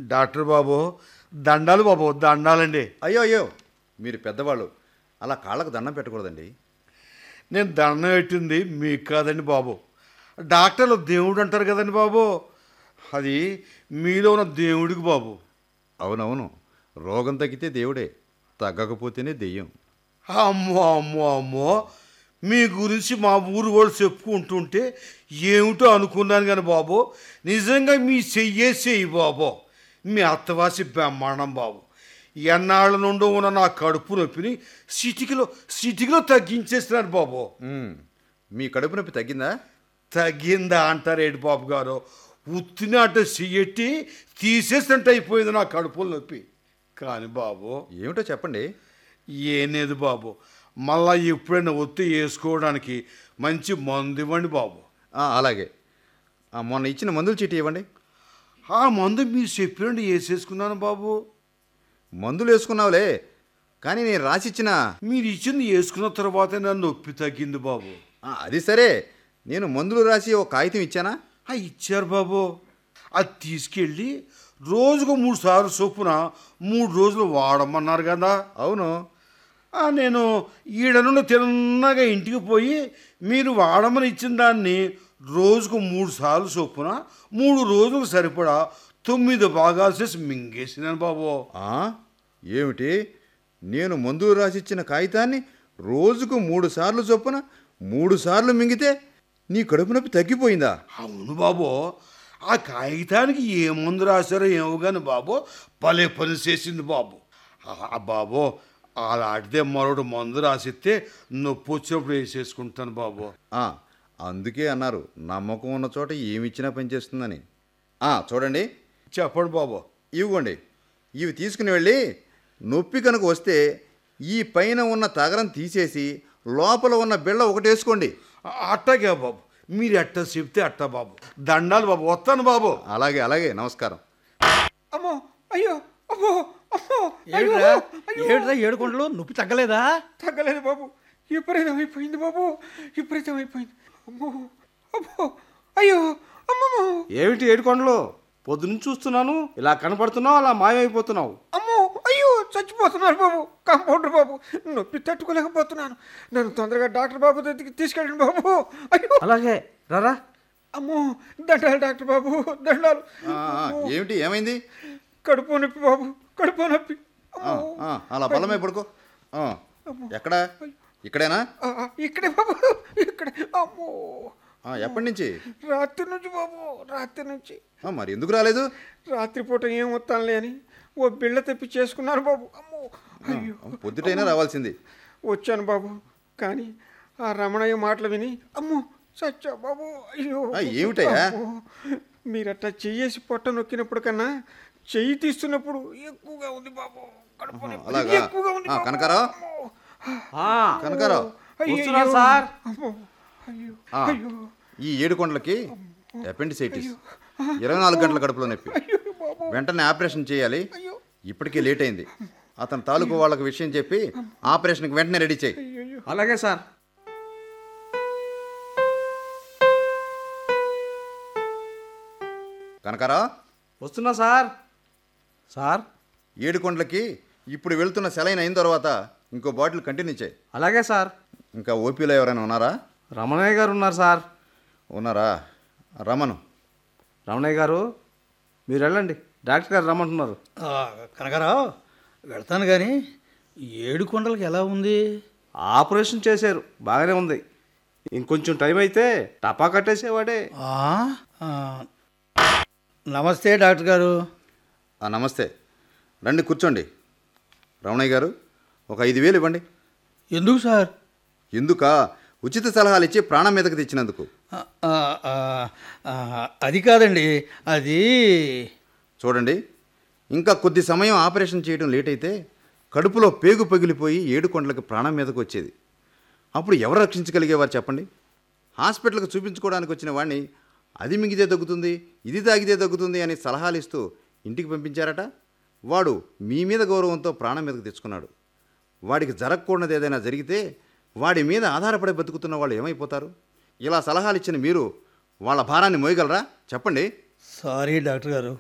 Doctor బాబు దండాలు బాబు దండాలండి అయ్యో అయ్యో మీరు పెద్దవాళ్ళు అలా కాళ్ళకు దండం పెట్టకూడదండి నేను దండం పెట్టింది మీకు కాదండి బాబు డాక్టర్లు దేవుడు అంటారు కదండి బాబు అది మీలో ఉన్న దేవుడికి బాబు అవునవును రోగం తగ్గితే దేవుడే తగ్గకపోతేనే దెయ్యం అమ్మో అమ్మో అమ్మో మీ గురించి మా ఊరు వాళ్ళు చెప్పుకుంటుంటే ఏమిటో అనుకున్నాను కానీ బాబు నిజంగా మీ చెయ్యే చెయ్యి బాబు మీ అత్తవాసి బ్రహ్మాండం బాబు ఎన్నాళ్ళ నుండో ఉన్న నా కడుపు నొప్పిని సిటికిలో సిటికిలో తగ్గించేస్తున్నాడు బాబు ఉమ్, మీ కడుపు నొప్పి తగ్గిందా తగ్గిందా అంటారేటి బాబు గారు ఉత్తిని అంటే చెయ్యట్టి తీసేసినట్టు అయిపోయింది నా కడుపులో నొప్పి కానీ బాబు ఏమిటో చెప్పండి ఏనేది బాబు మళ్ళా ఎప్పుడైనా ఒత్తి వేసుకోవడానికి మంచి మందు ఇవ్వండి బాబు ఆ, అలాగే ఆ, మొన్న ఇచ్చిన మందుల చీటీ ఇవ్వండి ఆ మందు మీరు చెప్పినట్టు వేసేసుకున్నాను బాబు మందులు వేసుకున్నావులే కానీ నేను రాసిచ్చిన మీరు ఇచ్చింది వేసుకున్న తర్వాతే నా నొప్పి తగ్గింది బాబు ఆ, అది సరే నేను మందులు రాసి ఒక కాగితం ఇచ్చానా ఆ ఇచ్చారు బాబు అది తీసుకెళ్ళి రోజుకు మూడు సార్లు చొప్పున మూడు రోజులు వాడమన్నారు కదా అవును ఆ, నేను ఈడ నుండి తిన్నగా ఇంటికి పోయి మీరు వాడమని ఇచ్చిన దాన్ని రోజుకు మూడు సార్లు చొప్పున మూడు రోజులకు సరిపడా తొమ్మిది భాగాలు చేసి మింగేసినాను బాబు ఆ, ఏమిటి నేను మందులు రాసిచ్చిన కాగితాన్ని రోజుకు మూడు సార్లు చొప్పున మూడు సార్లు మింగితే నీ కడుపు నొప్పి తగ్గిపోయిందా అవును బాబు ఆ కాగితానికి ఏ మందు రాశారో ఏమో కానీ బాబు భలే పని చేసింది బాబు ఆ బాబు అలాంటిదే మరొకటి మందు రాసిస్తే నొప్పి వచ్చినప్పుడు వేసేసుకుంటాను బాబు ఆ, అందుకే అన్నారు నమ్మకం ఉన్న చోట ఏమిచ్చినా పనిచేస్తుందని ఆ, చూడండి చెప్పండి బాబు ఇవ్వండి ఇవి తీసుకుని వెళ్ళి నొప్పి కనుక వస్తే ఈ పైన ఉన్న తగరం తీసేసి లోపల ఉన్న బిళ్ళ ఒకటి వేసుకోండి ఆ, అట్టాగే బాబు మీరు ఎట్ట చెప్తే అట్ట బాబు దండాలు బాబు వస్తాను బాబు అలాగే అలాగే నమస్కారం అమ్మో అయ్యో అమ్మో అమ్మో అయ్యో ఏడురా అయ్యో ఏడురా ఏడు కొండలు నొప్పి తగ్గలేదా తగ్గలేదు బాబు విపరీతం అయిపోయింది బాబు విపరీతం అయిపోయింది అమ్మో అమ్మో అయ్యో అమ్మమ్మో ఏమిటి ఏడు కొండలు పొద్దునుంచి చూస్తున్నాను ఇలా కనపడుతున్నావు అలా మాయమైపోతున్నావు అమ్మో అయ్యో చచ్చిపోతున్నారు బాబు కాంపౌండర్ బాబు నొప్పి తట్టుకోలేకపోతున్నాను నన్ను తొందరగా డాక్టర్ బాబు దగ్గరికి తీసుకెళ్ళండి బాబు అయ్యో అలాగే రారా అమ్మో దండాలు డాక్టర్ బాబు దండాలు ఆ, ఆ, ఏమిటి ఏమైంది కడుపు నొప్పి బాబు కడుపు నొప్పి ఆ, అమ్మో ఆ, అలా బలమై పడుకో ఆ, ఎక్కడ ఇక్కడేనా ఆ, ఆ, ఇక్కడే బాబు ఇక్కడే అమ్మో ఆ, ఎప్పటి నుంచి రాత్రి నుంచి బాబు రాత్రి నుంచి ఆ, మరి ఎందుకు రాలేదు రాత్రిపూట ఏం వస్తానులే అని ఓ బిళ్ళ తెప్పి చేసుకున్నాను బాబు అమ్మో అయ్యో పొద్దుటైనా రావాల్సింది వచ్చాను బాబు కానీ ఆ రమణయ్య మాటలు విని అమ్మో సచ్చా బాబు అయ్యో ఆ, ఏమిటయ్యా? అమ్మో. మీరట్టా చెయ్యేసి పొట్ట నొక్కినప్పుడు కన్నా చెయ్యి తీస్తున్నప్పుడు ఎక్కువగా ఉంది బాబు కడుపు నొప్పి అలాగా? ఎక్కువగా ఉంది ఆ, బాబు. కనకారావు? అమ్మో. ఆ, కనకారావు అయ్యో, వస్తున్నాను అయ్యో. సార్. అమ్మో అయ్యో ఆ, అయ్యో ఈ ఏడు కొండలకి అపెండిసైటిస్ ఇరవై నాలుగు గంటల కడుపులో నొప్పి అయ్యో బాబు వెంటనే ఆపరేషన్ చేయాలి అయ్యో ఇప్పటికే లేట్ అయింది అతని తాలూకు వాళ్ళకి విషయం చెప్పి ఆపరేషన్కి వెంటనే రెడీ చేయి అయ్యో అలాగే సార్ కనకారావు వస్తున్నా సార్ సార్ ఏడు కొండలకి ఇప్పుడు వెళ్తున్న సెలైన్ అయిన తర్వాత ఇంకో బాటిల్ కంటిన్యూ చేయి అలాగే సార్ ఇంకా ఓపీలో ఎవరైనా ఉన్నారా రమణయ్య గారు ఉన్నారు సార్ ఉన్నారా రమను రమణయ్య గారు మీరు వెళ్ళండి డాక్టర్ గారు రమ్మంటున్నారు ఆ, కనకారావు వెళ్తాను కానీ ఏడు కొండలకి ఎలా ఉంది ఆపరేషన్ చేశారు బాగానే ఉంది ఇంకొంచెం టైం అయితే టపా కట్టేసేవాడే ఆ, ఆ, నమస్తే డాక్టర్ గారు ఆ, నమస్తే రండి కూర్చోండి రమణయ్య గారు ఒక ఐదు వేలు ఇవ్వండి ఎందుకు సార్ ఎందుక ఉచిత సలహాలు ఇచ్చి ప్రాణం మీదకి తెచ్చినందుకు ఆ, ఆ, ఆ, ఆ, అది కాదండి అది చూడండి ఇంకా కొద్ది సమయం ఆపరేషన్ చేయడం లేట్ అయితే కడుపులో పేగు పగిలిపోయి ఏడు కొండలకు ప్రాణం మీదకు వచ్చేది అప్పుడు ఎవరు రక్షించగలిగేవారు చెప్పండి హాస్పిటల్కి చూపించుకోవడానికి వచ్చిన వాడిని అది మింగితే తగ్గుతుంది ఇది తాగితే తగ్గుతుంది అని సలహాలు ఇస్తూ ఇంటికి పంపించారట వాడు మీ మీద గౌరవంతో ప్రాణం మీదకు తెచ్చుకున్నాడు వాడికి జరగకూడదు ఏదైనా జరిగితే వాడి మీద ఆధారపడి బతుకుతున్న వాళ్ళు ఏమైపోతారు ఇలా సలహాలు ఇచ్చిన మీరు వాళ్ళ భారాన్ని మోయగలరా చెప్పండి సారీ డాక్టర్ గారు